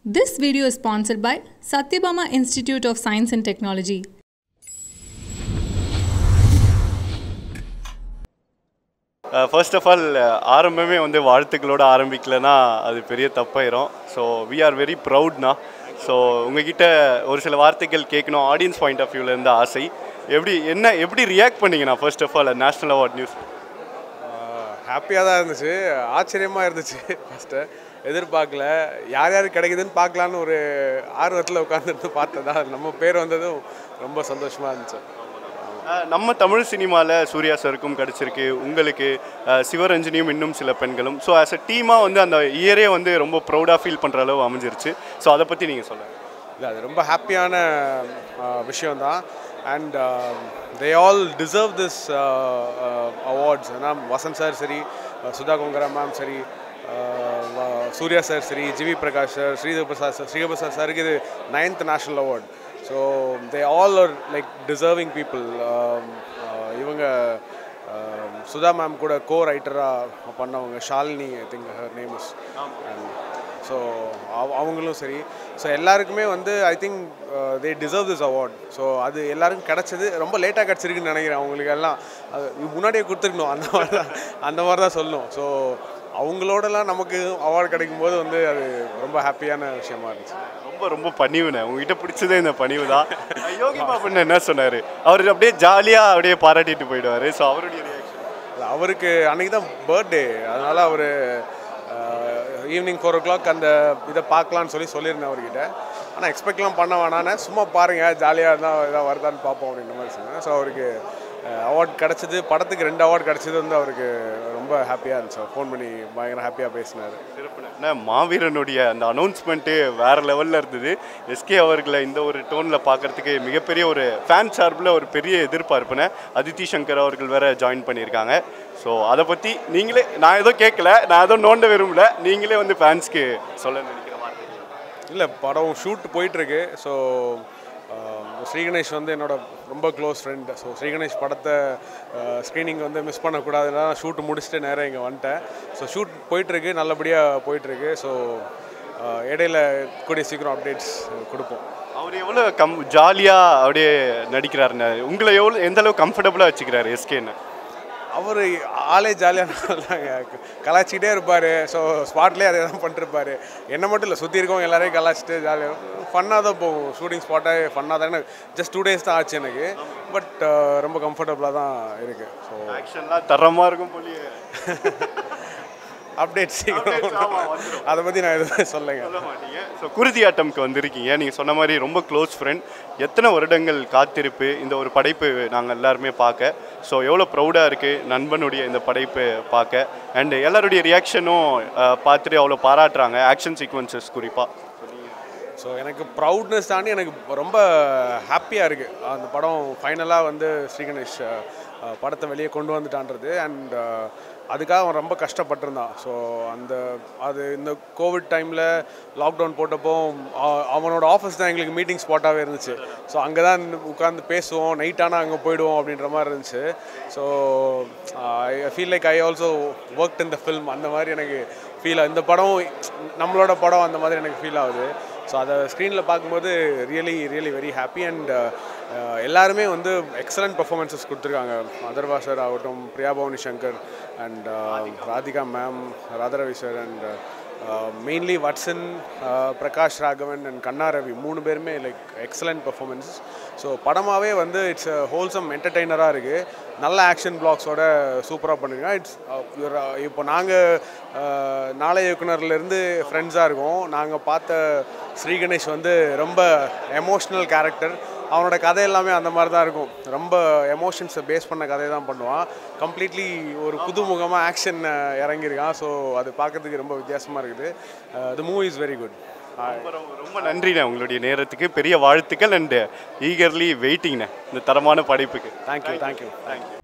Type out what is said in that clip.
This video is sponsored by Satyabama Institute of Science and Technology. First of all ஆரம்பமே வந்து வாழ்த்துக்களோட ஆரம்பிக்கலைன்னா அது பெரிய தப்பாயிரும் ஸோ வி ஆர் வெரி ப்ரவுட்னா ஸோ உங்ககிட்ட ஒரு சில வார்த்தைகள் கேட்கணும் ஆடியன்ஸ் பாயிண்ட் ஆஃப் வியூலேருந்து ஆசை எப்படி என்ன எப்படி ரியாக்ட் பண்ணீங்கண்ணா first of all national award news ஹாப்பியாக தான் இருந்துச்சு ஆச்சரியமாக இருந்துச்சு ஃபஸ்ட்டு எதிர்பார்க்கல யார் யார் கிடைக்குதுன்னு பார்க்கலான்னு ஒரு ஆர்வத்தில் உட்காந்துருந்து பார்த்ததா நம்ம பேர் வந்ததும் ரொம்ப சந்தோஷமாக இருந்துச்சு அஹ், நம்ம தமிழ் சினிமாவில் சூர்யா சருக்கும் கிடச்சிருக்கு உங்களுக்கு அஹ், சிவரஞ்சனியும் இன்னும் சில பெண்களும் ஸோ ஆஸ் அ டீமாக வந்து அந்த இயரே வந்து ரொம்ப ப்ரௌடாக ஃபீல் பண்ணுற அளவு அமைஞ்சிருச்சு ஸோ அதை பற்றி நீங்கள் சொல்லுங்கள் இல்லை அது ரொம்ப ஹாப்பியான விஷயம்தான் and they all deserve this awards ஏன்னா வசந்த் சார் சரி அஹ், சுதா கொங்கரா மேம் சரி அஹ், வ- சூர்யா சார் சரி ஜிவி பிரகாஷ் சார் ஸ்ரீதர் பிரசாத் சார் ஸ்ரீதர் பிரசாத் சாருக்கு இது ninth national award so they all are like deserving people இவங்க அஹ், சுதா மேம் கூட கோ ரைட்டராக பண்ணவங்க Shalini I think her name is so அவங்களும் சரி ஸோ எல்லாருக்குமே வந்து I think they deserve this award so அது எல்லாருக்கும் கிடச்சது ரொம்ப லேட்டாக கிடச்சிருக்குன்னு நினைக்கிறேன் அவங்களுக்கு எல்லாம் அது முன்னாடியே கொடுத்துருக்கணும் அந்த மாதிரி தான் அந்த மாதிரி தான் சொல்லணும் ஸோ அவங்களோடலாம் நமக்கு அவார்டு கிடைக்கும் போது வந்து அது ரொம்ப ஹாப்பியான விஷயமா இருந்துச்சு ரொம்ப ரொம்ப பணிவுண்ணே உங்ககிட்ட பிடிச்சதே இந்த பணிவு தான் யோகி பாபன் என்ன சொன்னார் அவர் அப்படியே ஜாலியாக அப்படியே பாராட்டிட்டு போயிடுவார் ஸோ அவருடைய reaction. இல்ல, அவருக்கு அன்னைக்கு தான் பர்த்டே அதனால் அவர் ஈவினிங் ஃபோர் ஓ கிளாக் அந்த இதை பார்க்கலான்னு சொல்லி சொல்லியிருந்தேன் அவர்கிட்ட ஆனால் எக்ஸ்பெக்ட்லாம் பண்ண வேணான்னு சும்மா பாருங்கள் ஜாலியாக இருந்தால் இதாக வருதான்னு பார்ப்போம் அப்படின்ற மாதிரி சொன்னேன் ஸோ அவருக்கு அவார்ட் கிடச்சிது படத்துக்கு ரெண்டு அவார்ட் கிடச்சது வந்து அவருக்கு ரொம்ப ஹாப்பியாக இருந்துச்சு ஃபோன் பண்ணி பயங்கர ஹாப்பியாக பேசினார் அண்ணா, மாவீரனுடைய அந்த அனௌன்ஸ்மெண்ட்டு வேற லெவலில் இருந்தது எஸ்கே அவர்களை இந்த ஒரு டோனில் பார்க்கறதுக்கு மிகப்பெரிய ஒரு ஃபேன் சார்பில் ஒரு பெரிய எதிர்பார்ப்புன அதித்தி சங்கர் அவர்கள் வேற ஜாயின் பண்ணியிருக்காங்க ஸோ அதை பற்றி நீங்களே நான் எதுவும் கேட்கல நான் எதுவும் நோண்ட விரும்பல நீங்களே வந்து ஃபேன்ஸ்க்கு சொல்ல நினைக்கிற வார்த்தை இல்லை படம் ஷூட் போயிட்டுருக்கு ஸோ ஸ்ரீகணேஷ் வந்து என்னோட ரொம்ப க்ளோஸ் ஃப்ரெண்ட் ஸோ ஸ்ரீகணேஷ் படத்தை ஸ்க்ரீனிங் வந்து மிஸ் பண்ணக்கூடாதுன்னா ஷூட் முடிச்சுட்டு நேராக இங்கே வந்துட்டேன் ஸோ ஷூட் போயிட்டுருக்கு நல்லபடியாக போயிட்டுருக்கு ஸோ இடையில கூடிய சீக்கிரம் அப்டேட்ஸ் கொடுப்போம் அவர் எவ்வளோ கம் ஜாலியாக அப்படியே நடிக்கிறாருன்னு உங்களை எவ்வளோ எந்த அளவுக்கு கம்ஃபர்டபுளாக வச்சுக்கிறாரு எஸ்கேன்னு அவர் ஆளே ஜாலியாக கலாச்சிக்கிட்டே இருப்பார் ஸோ ஸ்பாட்லேயே அதே தான் பண்ணிருப்பாரு என்ன மட்டும் இல்லை சுற்றி இருக்கவங்க எல்லாரையும் கலாச்சிட்டு ஜாலியாக ஃபன்னாக தான் போகும் ஷூட்டிங் ஸ்பாட்டே ஃபன்னாக தான் எனக்கு ஜஸ்ட் டூ டேஸ் தான் ஆச்சு எனக்கு பட் ரொம்ப கம்ஃபர்டபுளாக தான் இருக்குது ஸோ ஆக்ஷன்லாம் தரமாக இருக்கும் போலியே அப்டேட் சீக்கிரம் அதை பற்றி நான் எதுவும் சொல்லுங்க சொல்ல மாட்டீங்க ஸோ குருதி ஆட்டம்க்கு வந்திருக்கீங்க நீங்கள் சொன்ன மாதிரி ரொம்ப க்ளோஸ் ஃப்ரெண்ட் எத்தனை வருடங்கள் காத்திருப்பு இந்த ஒரு படைப்பு நாங்கள் எல்லாருமே பார்க்க ஸோ எவ்வளோ ப்ரௌடாக இருக்குது நண்பனுடைய இந்த படைப்பு பார்க்க அண்ட் எல்லாருடைய ரியாக்ஷனும் பார்த்துட்டு அவ்வளோ பாராட்டுறாங்க ஆக்ஷன் சீக்வன்சஸ் குறிப்பாக ஸோ எனக்கு ப்ரௌட்னஸ் தாண்டி எனக்கு ரொம்ப ஹாப்பியாக இருக்குது அந்த படம் ஃபைனலாக வந்து ஸ்ரீகணேஷ் அஹ், படத்தை வெளியே கொண்டு வந்துட்டான்றது அண்ட் அதுக்காக அவன் ரொம்ப கஷ்டப்பட்டிருந்தான் ஸோ அந்த அது இந்த கோவிட் டைமில் லாக்டவுன் போட்டப்போ அ- அவனோட ஆஃபீஸ் தான் எங்களுக்கு மீட்டிங் ஸ்பாட்டாகவே இருந்துச்சு ஸோ அங்கே தான் உட்காந்து பேசுவோம் நைட் ஆனால் அங்கே போயிடுவோம் அப்படின்ற மாதிரி இருந்துச்சு so I feel like I also work in the film அந்த மாதிரி எனக்கு ஃபீல் இந்த படம் நம்மளோட படம் அந்த மாதிரி எனக்கு ஃபீல் ஆகுது ஸோ அதை ஸ்க்ரீனில் பார்க்கும்போது really really very happy and எல்லாருமே வந்து எக்ஸலண்ட் பர்ஃபார்மன்ஸஸ் கொடுத்துருக்காங்க அதர்வா சார் ஆகட்டும் Priya Bhavani Shankar and Radhika ma'am Radharavi sir and mainly Vatsan Prakash Raghavan and Kanna Ravi மூணு பேருமே லைக் எக்ஸலண்ட் பர்ஃபார்மன்ஸஸ் ஸோ படமாகவே வந்து இட்ஸ் ஹோல்சம் என்டர்டெய்னராக இருக்குது நல்ல ஆக்ஷன் பிளாக்ஸோட சூப்பராக பண்ணிருக்கேன் இட்ஸ் இப்போ நாங்கள் நாளை இயக்குனர்லேருந்து ஃப்ரெண்ட்ஸாக இருக்கோம் நாங்கள் பார்த்த ஸ்ரீ கணேஷ் வந்து ரொம்ப எமோஷ்னல் கேரக்டர் அவனோட கதை எல்லாமே அந்த மாதிரி தான் இருக்கும் ரொம்ப எமோஷன்ஸை பேஸ் பண்ண கதையை தான் பண்ணுவான் கம்ப்ளீட்லி ஒரு புதுமுகமாக ஆக்ஷன் இறங்கியிருக்கான் ஸோ அது பார்க்கறதுக்கு ரொம்ப வித்தியாசமாக இருக்குது the movie is very good ரொம்ப ரொம்ப ரொம்ப நன்றிண்ணே உங்களுடைய நேரத்துக்கு பெரிய வாழ்த்துக்கள் அண்ட் ஈகர்லி வெயிட்டிங்ண்ணே இந்த தரமான படைப்புக்கு தேங்க்யூ தேங்க்யூ தேங்க்யூ